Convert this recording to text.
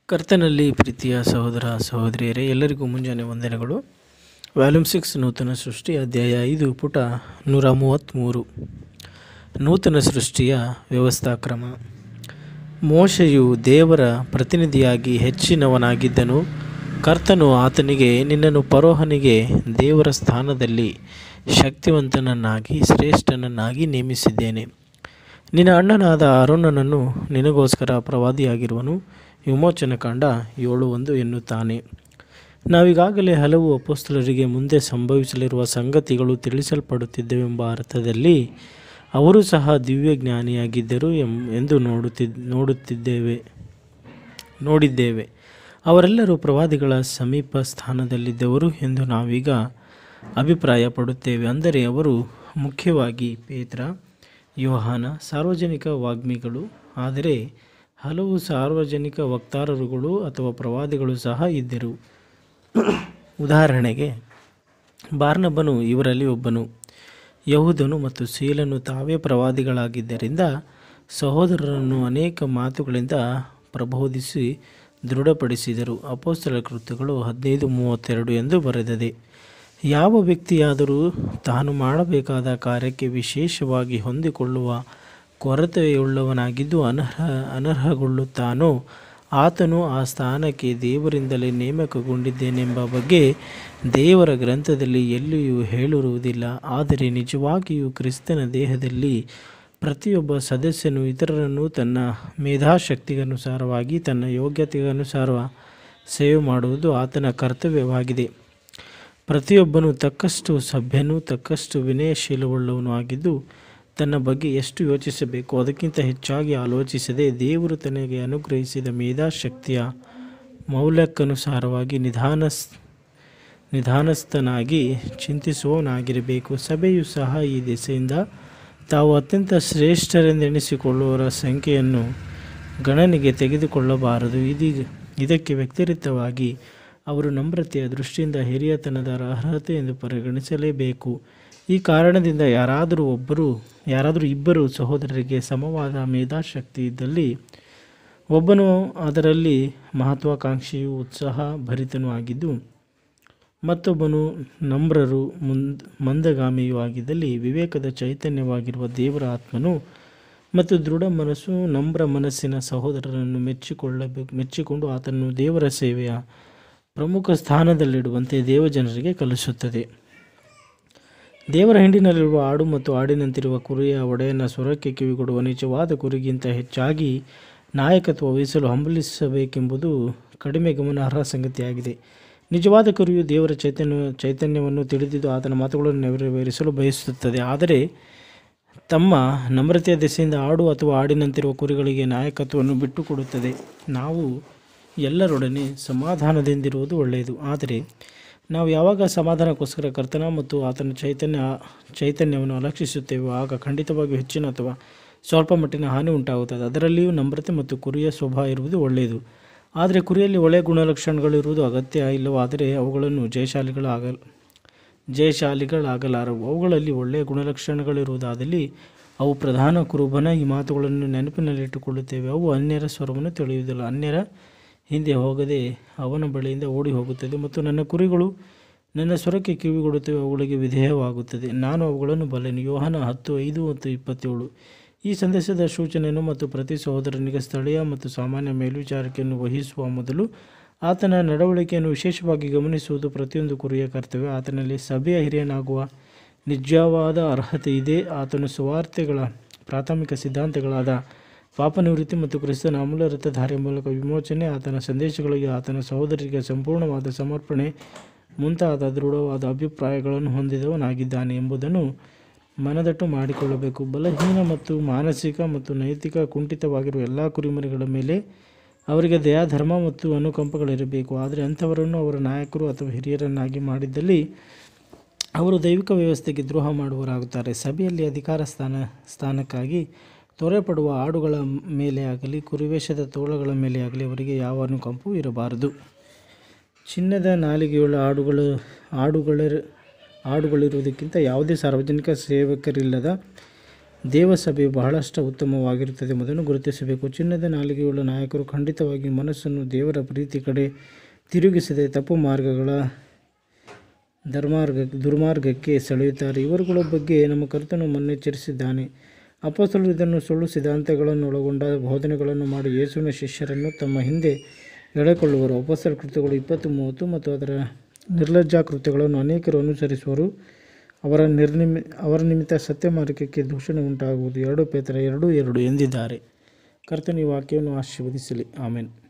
ಕರ್ತನಲ್ಲಿ ಪ್ರೀತಿಯ ಸಹೋದರ ಸಹೋದರಿಯರೇ ಎಲ್ಲರಿಗೂ ಮುಂಜಾನೆ ವಂದನೆಗಳು ವ್ಯಾಲ್ಯೂಮ್ ಸಿಕ್ಸ್ ನೂತನ ಸೃಷ್ಟಿ ಅಧ್ಯಾಯ ಐದು ಪುಟ ನೂರ ಮೂವತ್ತ್ಮೂರು ನೂತನ ಸೃಷ್ಟಿಯ ವ್ಯವಸ್ಥಾಕ್ರಮ ಮೋಶೆಯು ದೇವರ ಪ್ರತಿನಿಧಿಯಾಗಿ ಹೆಚ್ಚಿನವನಾಗಿದ್ದನು ಕರ್ತನು ಆತನಿಗೆ ನಿನ್ನನ್ನು ಪರೋಹನಿಗೆ ದೇವರ ಸ್ಥಾನದಲ್ಲಿ ಶಕ್ತಿವಂತನನ್ನಾಗಿ ಶ್ರೇಷ್ಠನನ್ನಾಗಿ ನೇಮಿಸಿದ್ದೇನೆ ನಿನ್ನ ಅಣ್ಣನಾದ ಅರುಣನನ್ನು ನಿನಗೋಸ್ಕರ ಪ್ರವಾದಿಯಾಗಿರುವನು ವಿಮೋಚನ ಕಾಂಡ ಏಳು ಒಂದು ಎನ್ನುತ್ತಾನೆ ನಾವೀಗಾಗಲೇ ಹಲವು ಅಪೋಸ್ತಲರಿಗೆ ಮುಂದೆ ಸಂಭವಿಸಲಿರುವ ಸಂಗತಿಗಳು ತಿಳಿಸಲ್ಪಡುತ್ತಿದ್ದವೆಂಬ ಅರ್ಥದಲ್ಲಿ ಅವರು ಸಹ ದಿವ್ಯ ಜ್ಞಾನಿಯಾಗಿದ್ದರು ಎಂ ಎಂದು ನೋಡುತ್ತಿದ್ ನೋಡುತ್ತಿದ್ದೇವೆ ನೋಡಿದ್ದೇವೆ ಅವರೆಲ್ಲರೂ ಪ್ರವಾದಿಗಳ ಸಮೀಪ ಸ್ಥಾನದಲ್ಲಿದ್ದವರು ಎಂದು ನಾವೀಗ ಅಭಿಪ್ರಾಯ ಪಡುತ್ತೇವೆ ಅಂದರೆ ಅವರು ಮುಖ್ಯವಾಗಿ ಪೇತ್ರ ಯೋಹಾನ ಸಾರ್ವಜನಿಕ ವಾಗ್ಮಿಗಳು ಆದರೆ ಹಲವು ಸಾರ್ವಜನಿಕ ವಕ್ತಾರರುಗಳು ಅಥವಾ ಪ್ರವಾದಿಗಳು ಸಹ ಇದ್ದರು ಉದಾಹರಣೆಗೆ ಬಾರ್ನಬನು ಇವರಲ್ಲಿ ಒಬ್ಬನು ಯಹೂದನು ಮತ್ತು ಸೀಲನು ತಾವೇ ಪ್ರವಾದಿಗಳಾಗಿದ್ದರಿಂದ ಸಹೋದರರನ್ನು ಅನೇಕ ಮಾತುಗಳಿಂದ ಪ್ರಬೋಧಿಸಿ ದೃಢಪಡಿಸಿದರು ಅಪೋಸ್ತಲ ಕೃತ್ಯಗಳು ಹದಿನೈದು ಮೂವತ್ತೆರಡು ಎಂದು ಬರೆದಿದೆ ಯಾವ ವ್ಯಕ್ತಿಯಾದರೂ ತಾನು ಮಾಡಬೇಕಾದ ಕಾರ್ಯಕ್ಕೆ ವಿಶೇಷವಾಗಿ ಹೊಂದಿಕೊಳ್ಳುವ ಕೊರತೆಯುಳ್ಳವನಾಗಿದ್ದು ಅನರ್ಹ ಅನರ್ಹಗೊಳ್ಳುತ್ತಾನೋ ಆತನು ಆ ಸ್ಥಾನಕ್ಕೆ ದೇವರಿಂದಲೇ ನೇಮಕಗೊಂಡಿದ್ದೇನೆಂಬ ಬಗ್ಗೆ ದೇವರ ಗ್ರಂಥದಲ್ಲಿ ಎಲ್ಲಿಯೂ ಹೇಳಿರುವುದಿಲ್ಲ ಆದರೆ ನಿಜವಾಗಿಯೂ ಕ್ರಿಸ್ತನ ದೇಹದಲ್ಲಿ ಪ್ರತಿಯೊಬ್ಬ ಸದಸ್ಯನು ಇತರರನ್ನು ತನ್ನ ಮೇಧಾಶಕ್ತಿಗನುಸಾರವಾಗಿ ತನ್ನ ಯೋಗ್ಯತೆಗನುಸಾರ ಸೇವೆ ಮಾಡುವುದು ಆತನ ಕರ್ತವ್ಯವಾಗಿದೆ ಪ್ರತಿಯೊಬ್ಬನು ತಕ್ಕಷ್ಟು ಸಭ್ಯನೂ ತಕ್ಕಷ್ಟು ವಿನಯಶೀಲವುಳ್ಳವನು ಆಗಿದ್ದು ತನ್ನ ಬಗ್ಗೆ ಎಷ್ಟು ಯೋಚಿಸಬೇಕು ಅದಕ್ಕಿಂತ ಹೆಚ್ಚಾಗಿ ಆಲೋಚಿಸದೆ ದೇವರು ತನಗೆ ಅನುಗ್ರಹಿಸಿದ ಮೇಧಾಶಕ್ತಿಯ ಮೌಲ್ಯಕ್ಕನುಸಾರವಾಗಿ ನಿಧಾನಸ್ ನಿಧಾನಸ್ಥನಾಗಿ ಚಿಂತಿಸುವವನಾಗಿರಬೇಕು ಸಭೆಯು ಸಹ ಈ ದಿಸೆಯಿಂದ ತಾವು ಅತ್ಯಂತ ಶ್ರೇಷ್ಠರೆಂದೆಣಿಸಿಕೊಳ್ಳುವವರ ಸಂಖ್ಯೆಯನ್ನು ಗಣನೆಗೆ ತೆಗೆದುಕೊಳ್ಳಬಾರದು ಇದೀಗ ಇದಕ್ಕೆ ವ್ಯತಿರಿಕ್ತವಾಗಿ ಅವರು ನಮ್ರತೆಯ ದೃಷ್ಟಿಯಿಂದ ಹಿರಿಯತನದ ಅರ್ಹತೆ ಎಂದು ಪರಿಗಣಿಸಲೇಬೇಕು ಈ ಕಾರಣದಿಂದ ಯಾರಾದರೂ ಒಬ್ಬರು ಯಾರಾದರೂ ಇಬ್ಬರು ಸಹೋದರರಿಗೆ ಸಮವಾದ ಮೇಧಾಶಕ್ತಿ ಇದ್ದಲ್ಲಿ ಒಬ್ಬನು ಅದರಲ್ಲಿ ಮಹತ್ವಾಕಾಂಕ್ಷಿಯು ಉತ್ಸಾಹ ಭರಿತನೂ ಆಗಿದ್ದು ಮತ್ತೊಬ್ಬನು ನಮ್ರರು ಮುಂದ್ ಮಂದಗಾಮಿಯೂ ಆಗಿದ್ದಲ್ಲಿ ವಿವೇಕದ ಚೈತನ್ಯವಾಗಿರುವ ದೇವರ ಆತ್ಮನು ಮತ್ತು ದೃಢ ಮನಸ್ಸು ನಮ್ರ ಮನಸ್ಸಿನ ಸಹೋದರರನ್ನು ಮೆಚ್ಚಿಕೊಳ್ಳಬೇಕು ಮೆಚ್ಚಿಕೊಂಡು ಆತನು ದೇವರ ಸೇವೆಯ ಪ್ರಮುಖ ಸ್ಥಾನದಲ್ಲಿಡುವಂತೆ ದೇವಜನರಿಗೆ ಕಲಿಸುತ್ತದೆ ದೇವರ ಹಿಂಡಿನಲ್ಲಿರುವ ಆಡು ಮತ್ತು ಆಡಿನಂತಿರುವ ಕುರಿಯ ಒಡೆಯನ ಸ್ವರಕ್ಕೆ ಕಿವಿಗೊಡುವ ನಿಜವಾದ ಕುರಿಗಿಂತ ಹೆಚ್ಚಾಗಿ ನಾಯಕತ್ವ ವಹಿಸಲು ಹಂಬಲಿಸಬೇಕೆಂಬುದು ಕಡಿಮೆ ಗಮನಾರ್ಹ ಸಂಗತಿಯಾಗಿದೆ ನಿಜವಾದ ಕುರಿಯು ದೇವರ ಚೈತನ್ಯ ಚೈತನ್ಯವನ್ನು ತಿಳಿದಿದ್ದು ಆತನ ಮಾತುಗಳನ್ನು ನೆರವೇರಿಸಲು ಬಯಸುತ್ತದೆ ಆದರೆ ತಮ್ಮ ನಮ್ರತೆಯ ದಿಸೆಯಿಂದ ಆಡು ಅಥವಾ ಆಡಿನಂತಿರುವ ಕುರಿಗಳಿಗೆ ನಾಯಕತ್ವವನ್ನು ಬಿಟ್ಟುಕೊಡುತ್ತದೆ ನಾವು ಎಲ್ಲರೊಡನೆ ಸಮಾಧಾನದಿಂದಿರುವುದು ಒಳ್ಳೆಯದು ಆದರೆ ನಾವು ಯಾವಾಗ ಸಮಾಧಾನಕ್ಕೋಸ್ಕರ ಕರ್ತನ ಮತ್ತು ಆತನ ಚೈತನ್ಯ ಚೈತನ್ಯವನ್ನು ಅಲಕ್ಷಿಸುತ್ತೇವೋ ಆಗ ಖಂಡಿತವಾಗಿಯೂ ಹೆಚ್ಚಿನ ಅಥವಾ ಸ್ವಲ್ಪ ಮಟ್ಟಿನ ಹಾನಿ ಉಂಟಾಗುತ್ತದೆ ಅದರಲ್ಲಿಯೂ ನಮ್ರತೆ ಮತ್ತು ಕುರಿಯ ಸ್ವಭಾವ ಇರುವುದು ಒಳ್ಳೆಯದು ಆದರೆ ಕುರಿಯಲ್ಲಿ ಒಳ್ಳೆಯ ಗುಣಲಕ್ಷಣಗಳಿರುವುದು ಅಗತ್ಯ ಇಲ್ಲವಾದರೆ ಅವುಗಳನ್ನು ಜಯಶಾಲಿಗಳಾಗ ಜಯಶಾಲಿಗಳಾಗಲಾರವು ಅವುಗಳಲ್ಲಿ ಒಳ್ಳೆಯ ಗುಣಲಕ್ಷಣಗಳಿರುವುದಾದಲ್ಲಿ ಅವು ಪ್ರಧಾನ ಕುರುಬನ ಈ ಮಾತುಗಳನ್ನು ನೆನಪಿನಲ್ಲಿಟ್ಟುಕೊಳ್ಳುತ್ತೇವೆ ಅವು ಅನ್ಯರ ಸ್ವರವನ್ನು ತಿಳಿಯುವುದಿಲ್ಲ ಅನ್ಯರ ಹಿಂದೆ ಹೋಗದೆ ಅವನ ಬಳಿಯಿಂದ ಓಡಿ ಹೋಗುತ್ತದೆ ಮತ್ತು ನನ್ನ ಕುರಿಗಳು ನನ್ನ ಸ್ವರಕ್ಕೆ ಕಿವಿಗೊಡುತ್ತವೆ ಅವುಗಳಿಗೆ ವಿಧೇಯವಾಗುತ್ತದೆ ನಾನು ಅವುಗಳನ್ನು ಬಲ್ಲೆನು ಯೋಹನ ಹತ್ತು ಐದು ಮತ್ತು ಇಪ್ಪತ್ತೇಳು ಈ ಸಂದೇಶದ ಸೂಚನೆಯನ್ನು ಮತ್ತು ಪ್ರತಿ ಸಹೋದರನಿಗೆ ಸ್ಥಳೀಯ ಮತ್ತು ಸಾಮಾನ್ಯ ಮೇಲ್ವಿಚಾರಕೆಯನ್ನು ವಹಿಸುವ ಮೊದಲು ಆತನ ನಡವಳಿಕೆಯನ್ನು ವಿಶೇಷವಾಗಿ ಗಮನಿಸುವುದು ಪ್ರತಿಯೊಂದು ಕುರಿಯ ಕರ್ತವ್ಯ ಆತನಲ್ಲಿ ಸಭೆಯ ಹಿರಿಯನಾಗುವ ನಿಜವಾದ ಅರ್ಹತೆ ಇದೆ ಆತನು ಸುವಾರ್ತೆಗಳ ಪ್ರಾಥಮಿಕ ಸಿದ್ಧಾಂತಗಳಾದ ಪಾಪ ನಿವೃತ್ತಿ ಮತ್ತು ಕ್ರಿಸ್ತನ ಅಮೂಲ್ಯ ರಥಧಾರೆ ಮೂಲಕ ವಿಮೋಚನೆ ಆತನ ಸಂದೇಶಗಳಿಗೆ ಆತನ ಸಹೋದರರಿಗೆ ಸಂಪೂರ್ಣವಾದ ಸಮರ್ಪಣೆ ಮುಂತಾದ ದೃಢವಾದ ಅಭಿಪ್ರಾಯಗಳನ್ನು ಹೊಂದಿದವನಾಗಿದ್ದಾನೆ ಎಂಬುದನ್ನು ಮನದಟ್ಟು ಮಾಡಿಕೊಳ್ಳಬೇಕು ಬಲಹೀನ ಮತ್ತು ಮಾನಸಿಕ ಮತ್ತು ನೈತಿಕ ಕುಂಠಿತವಾಗಿರುವ ಎಲ್ಲ ಕುರಿಮರಿಗಳ ಮೇಲೆ ಅವರಿಗೆ ದಯಾಧರ್ಮ ಮತ್ತು ಅನುಕಂಪಗಳಿರಬೇಕು ಆದರೆ ಅಂಥವರನ್ನು ಅವರ ನಾಯಕರು ಅಥವಾ ಹಿರಿಯರನ್ನಾಗಿ ಮಾಡಿದ್ದಲ್ಲಿ ಅವರು ದೈವಿಕ ವ್ಯವಸ್ಥೆಗೆ ದ್ರೋಹ ಮಾಡುವವರಾಗುತ್ತಾರೆ ಸಭೆಯಲ್ಲಿ ಅಧಿಕಾರ ಸ್ಥಾನ ಸ್ಥಾನಕ್ಕಾಗಿ ತೊರೆಪಡುವ ಆಡುಗಳ ಮೇಲೆ ಆಗಲಿ ಕುರಿವೇಷದ ತೋಳಗಳ ಮೇಲೆ ಆಗಲಿ ಅವರಿಗೆ ಯಾವ ಅನುಕಂಪವೂ ಇರಬಾರದು ಚಿನ್ನದ ನಾಲಿಗೆಯುಳ್ಳ ಆಡುಗಳು ಆಡುಗಳ ಆಡುಗಳಿರುವುದಕ್ಕಿಂತ ಯಾವುದೇ ಸಾರ್ವಜನಿಕ ಸೇವಕರಿಲ್ಲದ ದೇವಸಭೆ ಬಹಳಷ್ಟು ಉತ್ತಮವಾಗಿರುತ್ತದೆ ಮೊದಲು ಗುರುತಿಸಬೇಕು ಚಿನ್ನದ ನಾಲಿಗೆಯುಳ್ಳ ನಾಯಕರು ಖಂಡಿತವಾಗಿ ಮನಸ್ಸನ್ನು ದೇವರ ಪ್ರೀತಿ ಕಡೆ ತಿರುಗಿಸದೆ ತಪ್ಪು ಮಾರ್ಗಗಳ ಧರ್ಮಾರ್ಗ ದುರ್ಮಾರ್ಗಕ್ಕೆ ಸೆಳೆಯುತ್ತಾರೆ ಇವರುಗಳ ಬಗ್ಗೆ ನಮ್ಮ ಕರ್ತನು ಮುನ್ನೆಚ್ಚರಿಸಿದ್ದಾನೆ ಅಪೋಸ್ತಲರು ಇದನ್ನು ಸುಳ್ಳು ಸಿದ್ಧಾಂತಗಳನ್ನು ಒಳಗೊಂಡ ಬೋಧನೆಗಳನ್ನು ಮಾಡಿ ಯೇಸುವಿನ ಶಿಷ್ಯರನ್ನು ತಮ್ಮ ಹಿಂದೆ ಎಳೆಕೊಳ್ಳುವರು ಅಪೋಸ್ತಲ ಕೃತ್ಯಗಳು ಇಪ್ಪತ್ತು ಮೂವತ್ತು ಮತ್ತು ಅದರ ನಿರ್ಲಜ್ಜಾ ಕೃತ್ಯಗಳನ್ನು ಅನೇಕರು ಅನುಸರಿಸುವರು ಅವರ ನಿರ್ನಿಮಿ ಅವರ ನಿಮಿತ್ತ ಸತ್ಯ ಮಾರ್ಗಕ್ಕೆ ದೂಷಣೆ ಉಂಟಾಗುವುದು ಎರಡು ಪೇತ್ರ ಎರಡು ಎರಡು ಎಂದಿದ್ದಾರೆ ಕರ್ತನ ಈ ವಾಕ್ಯವನ್ನು ಆಶೀರ್ವದಿಸಲಿ ಆಮೇನ್